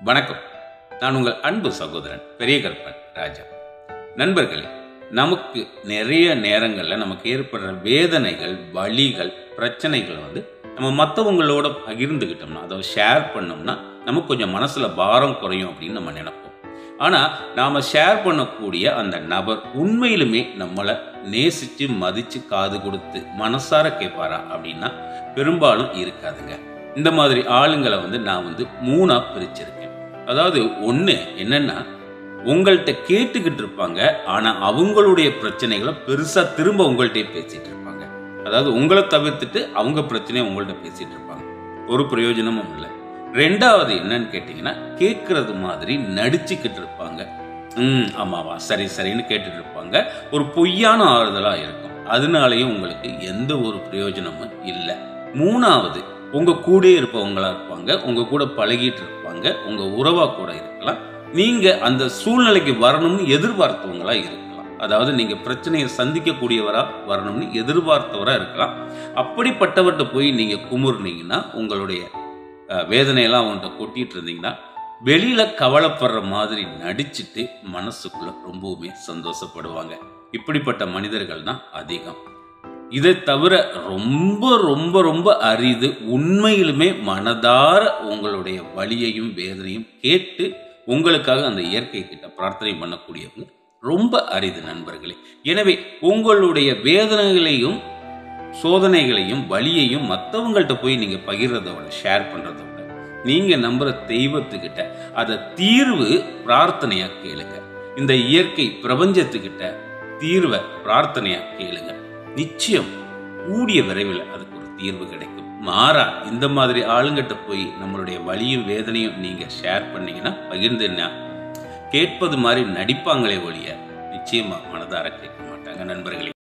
வணக்கம் நான் உங்கள் அன்பு சகோதரன் பெரிய கருப்பன் ராஜா நண்பர்களே நமக்கு நிறைய நேரங்களில் நமக்கு ஏற்படுற வேதனைகள் வலிகள் பிரச்சனைகள் வந்து நம்ம மற்றவங்களோட பகிர்ந்துக்கிட்டோம்னா அதை ஷேர் பண்ணோம்னா நமக்கு கொஞ்சம் மனசில் பாரம் குறையும் அப்படின்னு நம்ம நினைப்போம் ஆனால் நாம் ஷேர் பண்ணக்கூடிய அந்த நபர் உண்மையிலுமே நம்மளை நேசித்து மதித்து காது கொடுத்து மனசார கேட்பாரா அப்படின்னா பெரும்பாலும் இருக்காதுங்க இந்த மாதிரி ஆளுங்களை வந்து நான் வந்து மூணா பிரிச்சிருக்கேன் அதாவது ஒன்று என்னன்னா உங்கள்கிட்ட கேட்டுக்கிட்டு இருப்பாங்க ஆனால் அவங்களுடைய பிரச்சனைகளை பெருசாக திரும்ப உங்கள்கிட்டயே பேசிட்டு இருப்பாங்க அதாவது உங்களை தவிர்த்துட்டு அவங்க பிரச்சனையை உங்கள்கிட்ட பேசிட்டு இருப்பாங்க ஒரு பிரயோஜனமும் இல்லை ரெண்டாவது என்னன்னு கேட்டிங்கன்னா கேட்கறது மாதிரி நடிச்சுக்கிட்டு இருப்பாங்க ம் ஆமாவா சரி சரின்னு கேட்டுட்டு இருப்பாங்க ஒரு பொய்யான ஆறுதலாக இருக்கும் அதனாலேயும் உங்களுக்கு எந்த ஒரு பிரயோஜனமும் இல்லை மூணாவது உங்க கூட இருப்பவங்களா இருப்பாங்க உங்க கூட பழகிட்டு இருப்பாங்க உங்க உறவா கூட இருக்கலாம் நீங்க அந்த சூழ்நிலைக்கு வரணும்னு எதிர்பார்த்தவங்களா இருக்கலாம் அதாவது நீங்க பிரச்சனையை சந்திக்கக்கூடியவரா வரணும்னு எதிர்பார்த்தவரா இருக்கலாம் அப்படிப்பட்டவர்கிட்ட போய் நீங்க குமுறுனீங்கன்னா உங்களுடைய அஹ், வேதனையெல்லாம் அவங்கள்ட்ட கொட்டிட்டு இருந்தீங்கன்னா வெளியில கவலைப்படுற மாதிரி நடிச்சிட்டு மனசுக்குள்ள ரொம்பவுமே சந்தோஷப்படுவாங்க இப்படிப்பட்ட மனிதர்கள் தான் அதிகம் இதை தவிர ரொம்ப ரொம்ப ரொம்ப அரிது உண்மையிலுமே மனதார உங்களுடைய வலியையும் வேதனையும் கேட்டு உங்களுக்காக அந்த இயற்கை கிட்ட பிரார்த்தனை பண்ணக்கூடியவங்க ரொம்ப அரிது நண்பர்களே எனவே உங்களுடைய வேதனைகளையும் சோதனைகளையும் வலியையும் மற்றவங்கள்ட்ட போய் நீங்க பகிர்றத விட ஷேர் பண்றத விட நீங்க நம்புற தெய்வத்துக்கிட்ட அதை தீர்வு பிரார்த்தனையா கேளுங்க இந்த இயற்கை பிரபஞ்சத்துக்கிட்ட தீர்வை பிரார்த்தனையா கேளுங்க நிச்சயம் கூடிய விரைவில் அதுக்கு ஒரு தீர்வு கிடைக்கும் மாறா இந்த மாதிரி ஆளுங்கிட்ட போய் நம்மளுடைய வலியும் வேதனையும் நீங்க ஷேர் பண்ணீங்கன்னா பகிர்ந்துன்னா கேட்பது மாதிரி நடிப்பாங்களே ஒழிய நிச்சயமா மனதார கேட்க மாட்டாங்க நண்பர்களே